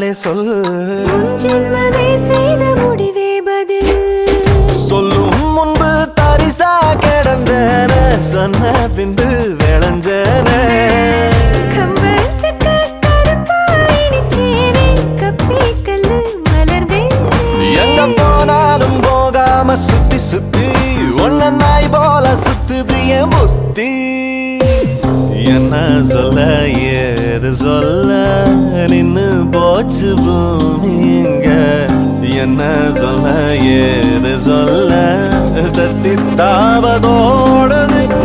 சொல் உன் ஜென்மமே செய்த முடிவே பதில் சொல்லும் முன்பு தரிசா கிடந்தன சொன்ன பின்பு விளைஞ்சன கம்பளச்சக்க கருப்பாய் நிச்சேனே கப்பி கல்லு மலர்ந்தேனே எங்க போனாலும் போகாம சுத்தி சுத்தி ஒன்ன நாய் போல சுத்துது என் புத்தி என்ன சொல்ல ஏது சொல்ல நின்னு போச்சு பூமி இங்க என்ன சொல்ல ஏது சொல்ல தத்தி தாவதோடுது